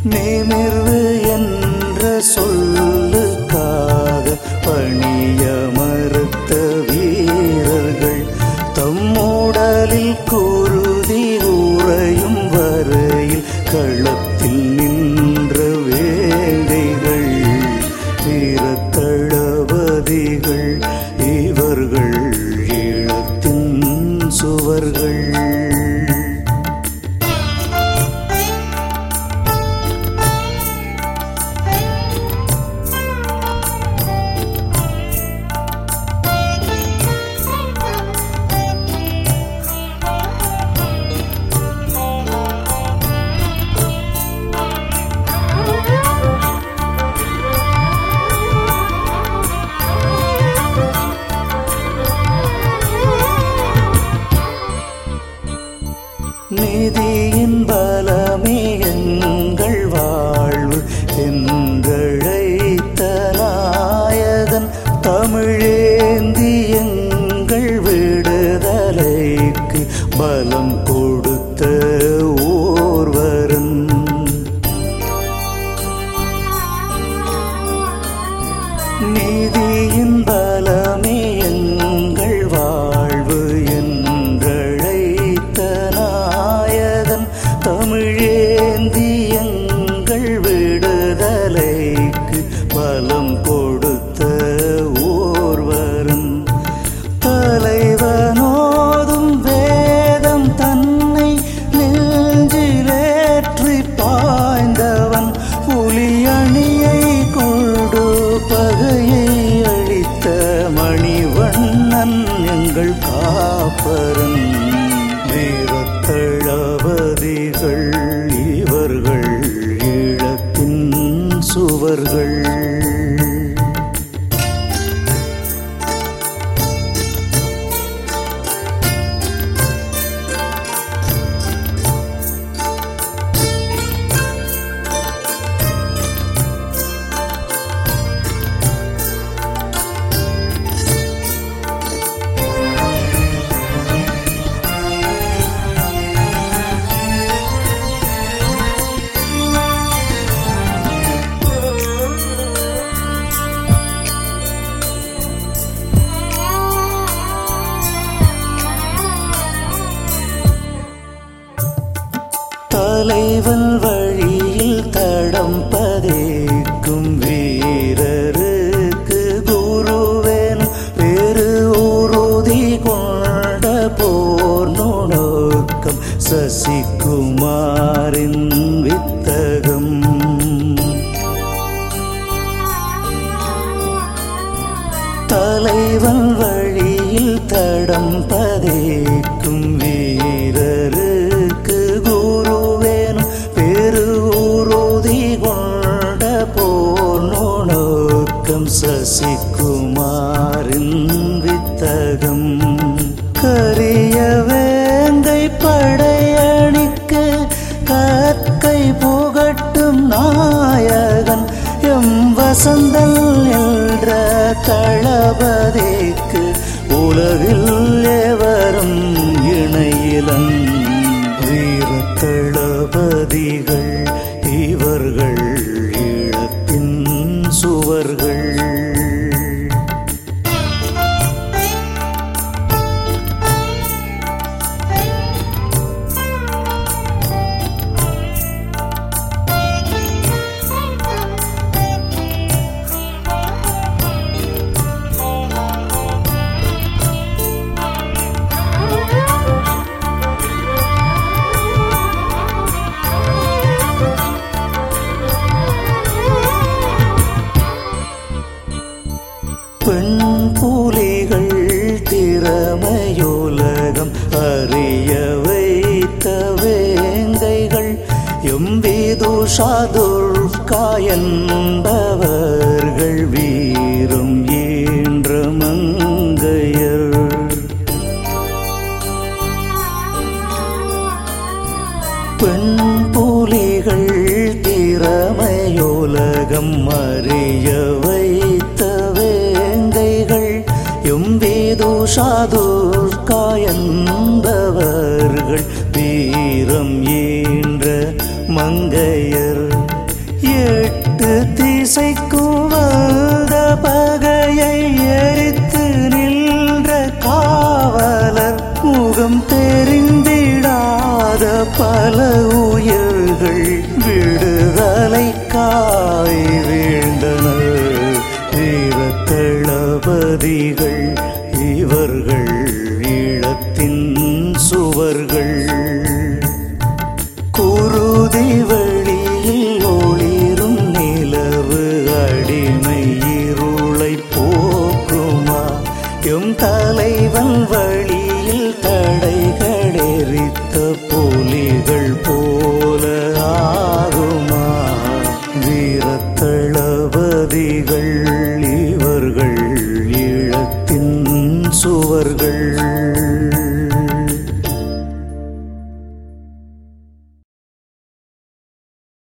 நிமிர்வு என்ற சொல்லுக்காக பணிய மறுத்த வீரர்கள் தம்முடலில் குருதி உறையும் வரையில் களத்தில் நின்ற வேங்கைகள் வீரத்தளபதிகள் இவர்கள் ஈழத்தின் சுவர்கள் நீதியின் பலமே எங்கள் வாழ்வு என்றழைத்த நாயகன் தமிழேந்தி எங்கள் விடுதலைக்கு பலம் கொடுத்த ஓர்வரன் நீதியின் பலமே எங்கள் வாழ்வு என்றழைத்த நாயகன் தமிழேந்தி எங்கள் விடுதலைக்கு பலம் கொடுத்த ஓர்வரன் தலைவனோதும் வேதம் தன்னை நெஞ்சிலேற்றி பாய்ந்தவன் புலியணியை கொண்டு பகையை அழித்த மணிவண்ணன் எங்கள் காப்பரன் வீரத்தளபதிகள் இவர்கள் ஈழத்தின் சுவர்கள் தலைவன் வழியில் தடம் பதைக்கும் வீரருக்கு குருவேன் பெரு உறுதி கொண்ட போர் நுணுக்கம் சசிகுமாரின் வித்தகம் தலைவன் வழியில் தடம் பதைக்கும் வீரருக்கு குருவேனும் பெரு உறுதி கொண்ட போர் நுணுக்கம் சசிகுமாரின் வித்தகம் கரிய வேங்கை படையணிக்கு கற்கை புகட்டும் நாயகன் எம் வசந்தல் என்ற தளபதிக்கு உலகில் எவரும் இணையிலன் வீர தளபதிகள் இவர்கள் ஈழத்தின் சுவர்கள் பெண் புலிகள் திறமையுலகம் அறிய வைத்த வேங்கைகள் எம்பிதுஷாதுர்கா என்பவர்கள் வீரம் ஈன்ற மங்கையர் பெண் புலிகள் திறமையுலகம் அறிய வைத்த வேங்கைகள் எம்பேதுஷாதுர்கா என்பவர்கள் வீரம் ஈன்ற மங்கையர் திசைக்கும் வந்த பகையை எரித்து நின்ற காவலர் முகம் தெரிந்திடாத பல உயிர்கள் விடுதலைக்காய் வீழ்ந்தனர் வீர தளபதிகள் இவர்கள் ஈழத்தின் சுவர்கள் குருதி வழியில் ஒளிரும் நிலவு அடிமை இருளை போக்குமா எம் தலைவன் வழியில் தடைகளெரித்த புலிகள் போல ஆகுமா வீரத்தளபதிகள் இவர்கள் ஈழத்தின் சுவர்கள்